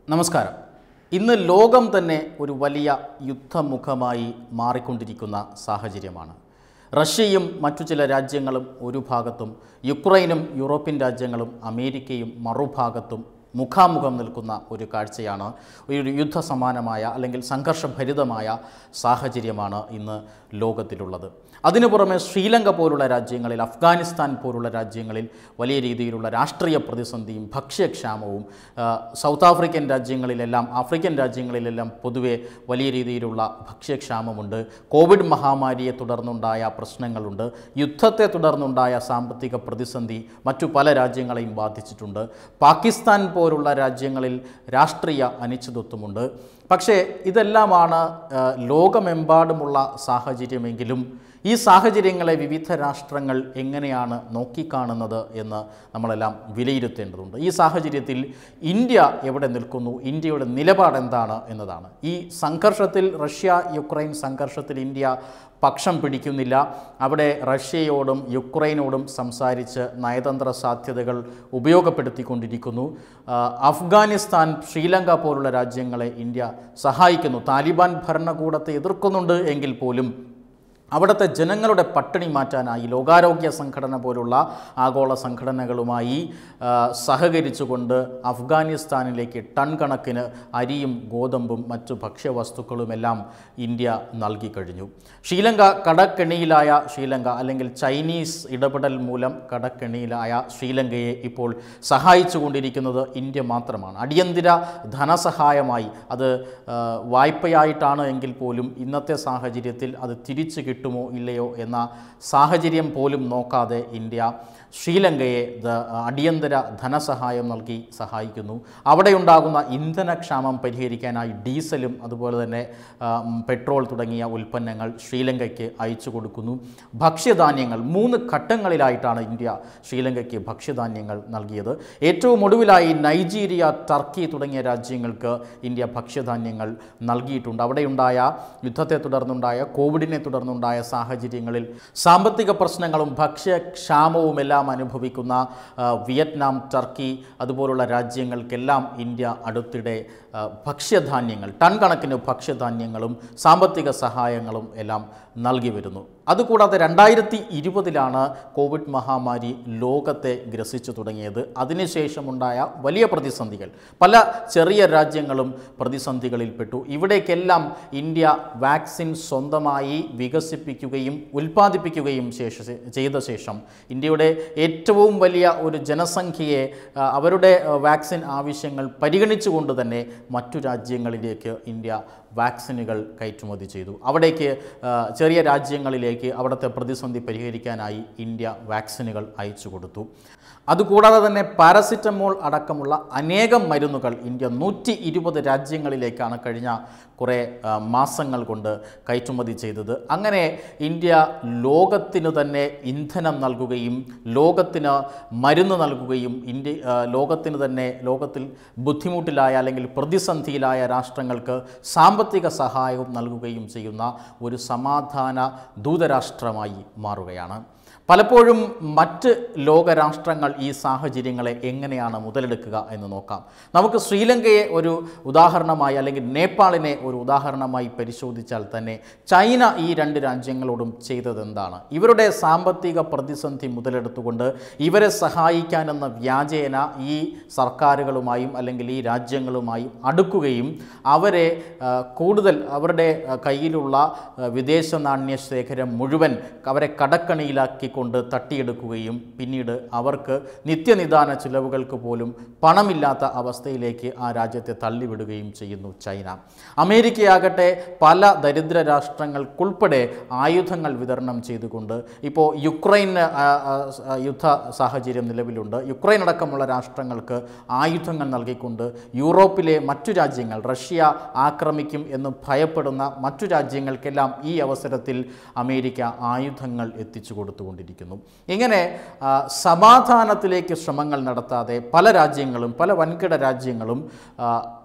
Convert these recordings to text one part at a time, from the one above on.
നമസ്കാരം ഇന്ന് ലോകം തന്നെ ഒരു വലിയ യുദ്ധമുഖമായി മാറിക്കൊണ്ടിരിക്കുന്ന സാഹചര്യമാണ് റഷ്യയും മറ്റു ചില രാജ്യങ്ങളും ഒരു ഭാഗത്തും യുക്രൈനും യൂറോപ്യൻ രാജ്യങ്ങളും അമേരിക്കയും മറുഭാഗത്തും മുഖാമുഖം നിൽക്കുന്ന ഒരു കാഴ്ചയാണ് ഒരു യുദ്ധസമാനമായ അല്ലെങ്കിൽ സംഘർഷഭരിതമായ സാഹചര്യമാണ് ഇന്ന് ലോകത്തിലുള്ളത് അതിനു പുറമെ ശ്രീലങ്ക പോലുള്ള രാജ്യങ്ങളിൽ അഫ്ഗാനിസ്ഥാൻ പോലുള്ള രാജ്യങ്ങളിൽ വലിയ രീതിയിലുള്ള രാഷ്ട്രീയ പ്രതിസന്ധിയും ഭക്ഷ്യക്ഷാമവും ആ, സൗത്ത് ആഫ്രിക്കൻ രാജ്യങ്ങളിലെല്ലാം ആഫ്രിക്കൻ രാജ്യങ്ങളിലെല്ലാം പൊതുവെ വലിയ രീതിയിലുള്ള ഭക്ഷ്യക്ഷാമമുണ്ട് കോവിഡ് മഹാമാരിയെ തുടർന്നുണ്ടായ പ്രശ്നങ്ങളുണ്ട് യുദ്ധത്തെ തുടർന്നുണ്ടായ സാമ്പത്തിക പ്രതിസന്ധി മറ്റു പല രാജ്യങ്ങളെയും ബാധിച്ചിട്ടുണ്ട് പാകിസ്ഥാൻ പോലുള്ള രാജ്യങ്ങളിൽ രാഷ്ട്രീയ അനിശ്ചിതത്വമുണ്ട് പക്ഷേ ഇതെല്ലാമാണ് ആ, ലോകമെമ്പാടുമുള്ള സാഹചര്യമെങ്കിലും ഈ സാഹചര്യങ്ങളെ വിവിധ രാഷ്ട്രങ്ങൾ എങ്ങനെയാണ് നോക്കിക്കാണുന്നത് എന്ന് നമ്മളെല്ലാം വിലയിരുത്തേണ്ടതുണ്ട് ഈ സാഹചര്യത്തിൽ ഇന്ത്യ എവിടെ നിൽക്കുന്നു ഇന്ത്യയുടെ നിലപാട് എന്താണ് എന്നതാണ് ഈ സംഘർഷത്തിൽ റഷ്യ യുക്രൈൻ സംഘർഷത്തിൽ ഇന്ത്യ പക്ഷം പിടിക്കുന്നില്ല അവിടെ റഷ്യയോടും യുക്രൈനോടും സംസാരിച്ച് നയതന്ത്ര സാധ്യതകൾ ഉപയോഗപ്പെടുത്തിക്കൊണ്ടിരിക്കുന്നു ആ, അഫ്ഗാനിസ്ഥാൻ ശ്രീലങ്ക പോലുള്ള രാജ്യങ്ങളെ ഇന്ത്യ സഹായിക്കുന്നു താലിബാൻ ഭരണകൂടത്തെ എതിർക്കുന്നുണ്ട് എങ്കിൽ പോലും അവിടുത്തെ ജനങ്ങളുടെ പട്ടിണി മാറ്റാനായി ലോകാരോഗ്യ സംഘടന പോലുള്ള ആഗോള സംഘടനകളുമായി ആ, സഹകരിച്ചുകൊണ്ട് അഫ്ഗാനിസ്ഥാനിലേക്ക് ടൺ കണക്കിന് അരിയും ഗോതമ്പും മറ്റു ഭക്ഷ്യവസ്തുക്കളുമെല്ലാം ഇന്ത്യ നൽകി കഴിഞ്ഞു ശ്രീലങ്ക കടക്കെണിയിലായ ശ്രീലങ്ക അല്ലെങ്കിൽ ചൈനീസ് ഇടപെടൽ മൂലം കടക്കെണിയിലായ ശ്രീലങ്കയെ ഇപ്പോൾ സഹായിച്ചുകൊണ്ടിരിക്കുന്നത് ഇന്ത്യ മാത്രമാണ് അടിയന്തര ധനസഹായമായി അത് ആ, വായ്പയായിട്ടാണ് എങ്കിൽ പോലും ഇന്നത്തെ സാഹചര്യത്തിൽ അത് തിരിച്ചു കിട്ടുമോ ഇല്ലയോ എന്ന സാഹചര്യം പോലും നോക്കാതെ ഇന്ത്യ ശ്രീലങ്കയെ ദ- അടിയന്തര ധനസഹായം നൽകി സഹായിക്കുന്നു അവിടെയുണ്ടാകുന്ന ഇന്ധനക്ഷാമം പരിഹരിക്കാനായി ഡീസലും അതുപോലെ തന്നെ ആ, ഉം, പെട്രോൾ തുടങ്ങിയ ഉൽപ്പന്നങ്ങൾ ശ്രീലങ്കയ്ക്ക് അയച്ചു കൊടുക്കുന്നു ഭക്ഷ്യധാന്യങ്ങൾ മൂന്ന് ഘട്ടങ്ങളിലായിട്ടാണ് ഇന്ത്യ ശ്രീലങ്കയ്ക്ക് ഭക്ഷ്യധാന്യങ്ങൾ നൽകിയത് ഏറ്റവും ഒടുവിലായി നൈജീരിയ ടർക്കി തുടങ്ങിയ രാജ്യങ്ങൾക്ക് ഇന്ത്യ ഭക്ഷ്യധാന്യങ്ങൾ നൽകിയിട്ടുണ്ട് അവിടെയുണ്ടായ യുദ്ധത്തെ തുടർന്നുണ്ടായ കോവിഡിനെ തുടർന്നുണ്ടായ സാഹചര്യങ്ങളിൽ സാമ്പത്തിക പ്രശ്നങ്ങളും ഭക്ഷ്യക്ഷാമവും എല്ലാം അനുഭവിക്കുന്ന ആ, വിയറ്റ്നാം ടർക്കി അതുപോലുള്ള രാജ്യങ്ങൾക്കെല്ലാം ഇന്ത്യ അടുത്തിടെ ആ, ഭക്ഷ്യധാന്യങ്ങൾ ടൺ കണക്കിന് ഭക്ഷ്യധാന്യങ്ങളും സാമ്പത്തിക സഹായങ്ങളും എല്ലാം നൽകി വരുന്നു അതുകൂടാതെ രണ്ടായിരത്തി ഇരുപതിലാണ് കോവിഡ് മഹാമാരി ലോകത്തെ ഗ്രസിച്ചു തുടങ്ങിയത് അതിനുശേഷമുണ്ടായ വലിയ പ്രതിസന്ധികൾ പല ചെറിയ രാജ്യങ്ങളും പ്രതിസന്ധികളിൽപ്പെട്ടു ഇവിടേക്കെല്ലാം ഇന്ത്യ വാക്സിൻ സ്വന്തമായി വികസിപ്പിക്കുകയും ഉൽപ്പാദിപ്പിക്കുകയും ശേഷ ചെയ്ത ശേഷം ഇന്ത്യയുടെ ഏറ്റവും വലിയ ഒരു ജനസംഖ്യയെ ആ, അവരുടെ ആ, വാക്സിൻ ആവശ്യങ്ങൾ പരിഗണിച്ചുകൊണ്ട് തന്നെ മറ്റു രാജ്യങ്ങളിലേക്ക് ഇന്ത്യ വാക്സിനുകൾ കയറ്റുമതി ചെയ്തു അവിടേക്ക് ആ, ചെറിയ രാജ്യങ്ങളിലേക്ക് അവിടുത്തെ പ്രതിസന്ധി പരിഹരിക്കാനായി ഇന്ത്യ വാക്സിനുകൾ അയച്ചു കൊടുത്തു അതുകൂടാതെ തന്നെ പാരസിറ്റമോൾ അടക്കമുള്ള അനേകം മരുന്നുകൾ ഇന്ത്യ നൂറ്റി ഇരുപത് രാജ്യങ്ങളിലേക്കാണ് കഴിഞ്ഞ കുറേ ആ, മാസങ്ങൾ കൊണ്ട് കയറ്റുമതി ചെയ്തത് അങ്ങനെ ഇന്ത്യ ലോകത്തിന് തന്നെ ഇന്ധനം നൽകുകയും ലോകത്തിന് മരുന്ന് നൽകുകയും ഇന്ത്യ ആ, ലോകത്തിന് തന്നെ ലോകത്തിൽ ബുദ്ധിമുട്ടിലായ അല്ലെങ്കിൽ പ്രതിസന്ധിയിലായ രാഷ്ട്രങ്ങൾക്ക് സാമ്പത്തിക സഹായവും നൽകുകയും ചെയ്യുന്ന ഒരു സമാധാന ദൂതരാഷ്ട്രമായി മാറുകയാണ് പലപ്പോഴും മറ്റ് ലോകരാഷ്ട്രങ്ങൾ ഈ സാഹചര്യങ്ങളെ എങ്ങനെയാണ് മുതലെടുക്കുക എന്ന് നോക്കാം നമുക്ക് ശ്രീലങ്കയെ ഒരു ഉദാഹരണമായി അല്ലെങ്കിൽ നേപ്പാളിനെ ഒരു ഉദാഹരണമായി പരിശോധിച്ചാൽ തന്നെ ചൈന ഈ രണ്ട് രാജ്യങ്ങളോടും ചെയ്തത് എന്താണ് ഇവരുടെ സാമ്പത്തിക പ്രതിസന്ധി മുതലെടുത്തുകൊണ്ട് ഇവരെ സഹായിക്കാനെന്ന വ്യാജേന ഈ സർക്കാരുകളുമായും അല്ലെങ്കിൽ ഈ രാജ്യങ്ങളുമായും അടുക്കുകയും അവരെ ആ, കൂടുതൽ അവരുടെ ആ, കയ്യിലുള്ള ആ, വിദേശ നാണ്യ ശേഖരം മുഴുവൻ അവരെ കടക്കണിയിലാക്കിക്കൊണ്ട് തട്ടിയെടുക്കുകയും പിന്നീട് അവർക്ക് നിത്യനിദാന ചിലവുകൾക്ക് പോലും പണമില്ലാത്ത അവസ്ഥയിലേക്ക് ആ രാജ്യത്തെ തള്ളിവിടുകയും ചെയ്യുന്നു ചൈന അമേരിക്കയാകട്ടെ പല ദരിദ്ര രാഷ്ട്രങ്ങൾക്കുൾപ്പെടെ ആയുധങ്ങൾ വിതരണം ചെയ്തുകൊണ്ട് ഇപ്പോൾ യുക്രൈൻ ആ, ആ, ആ, യുദ്ധ സാഹചര്യം നിലവിലുണ്ട് യുക്രൈൻ അടക്കമുള്ള രാഷ്ട്രങ്ങൾക്ക് ആയുധങ്ങൾ നൽകിക്കൊണ്ട് യൂറോപ്പിലെ മറ്റു രാജ്യങ്ങൾ റഷ്യ ആക്രമിക്കും എന്ന് ഭയപ്പെടുന്ന മറ്റു രാജ്യങ്ങൾക്കെല്ലാം ഈ അവസരത്തിൽ അമേരിക്ക ആയുധങ്ങൾ എത്തിച്ചു കൊടുത്തുകൊണ്ടിരിക്കുന്നു ഇങ്ങനെ ആ, സമാധാനത്തിലേക്ക് ശ്രമങ്ങൾ നടത്താതെ പല രാജ്യങ്ങളും പല വൻകിട രാജ്യങ്ങളും ആ,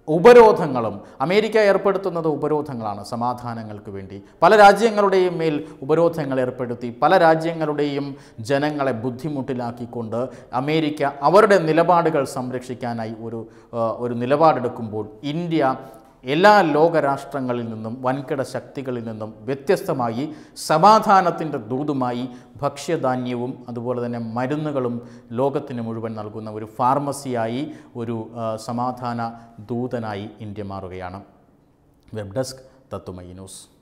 ഉപരോധങ്ങളും അമേരിക്ക ഏർപ്പെടുത്തുന്നത് ഉപരോധങ്ങളാണ് സമാധാനങ്ങൾക്ക് വേണ്ടി പല രാജ്യങ്ങളുടെയും മേൽ ഉപരോധങ്ങൾ ഏർപ്പെടുത്തി പല രാജ്യങ്ങളുടെയും ജനങ്ങളെ ബുദ്ധിമുട്ടിലാക്കിക്കൊണ്ട് അമേരിക്ക അവരുടെ നിലപാടുകൾ സംരക്ഷിക്കാനായി ഒരു ആ, ഒരു നിലപാടെടുക്കുമ്പോൾ ഇന്ത്യ എല്ലാ ലോകരാഷ്ട്രങ്ങളിൽ നിന്നും വൻകിട ശക്തികളിൽ നിന്നും വ്യത്യസ്തമായി സമാധാനത്തിൻ്റെ ദൂതുമായി ഭക്ഷ്യധാന്യവും അതുപോലെ തന്നെ മരുന്നുകളും ലോകത്തിന് മുഴുവൻ നൽകുന്ന ഒരു ഫാർമസിയായി ഒരു ആ, സമാധാന ദൂതനായി ഇന്ത്യ മാറുകയാണ് വെബ് ഡെസ്ക് തത്തുമൈ ന്യൂസ്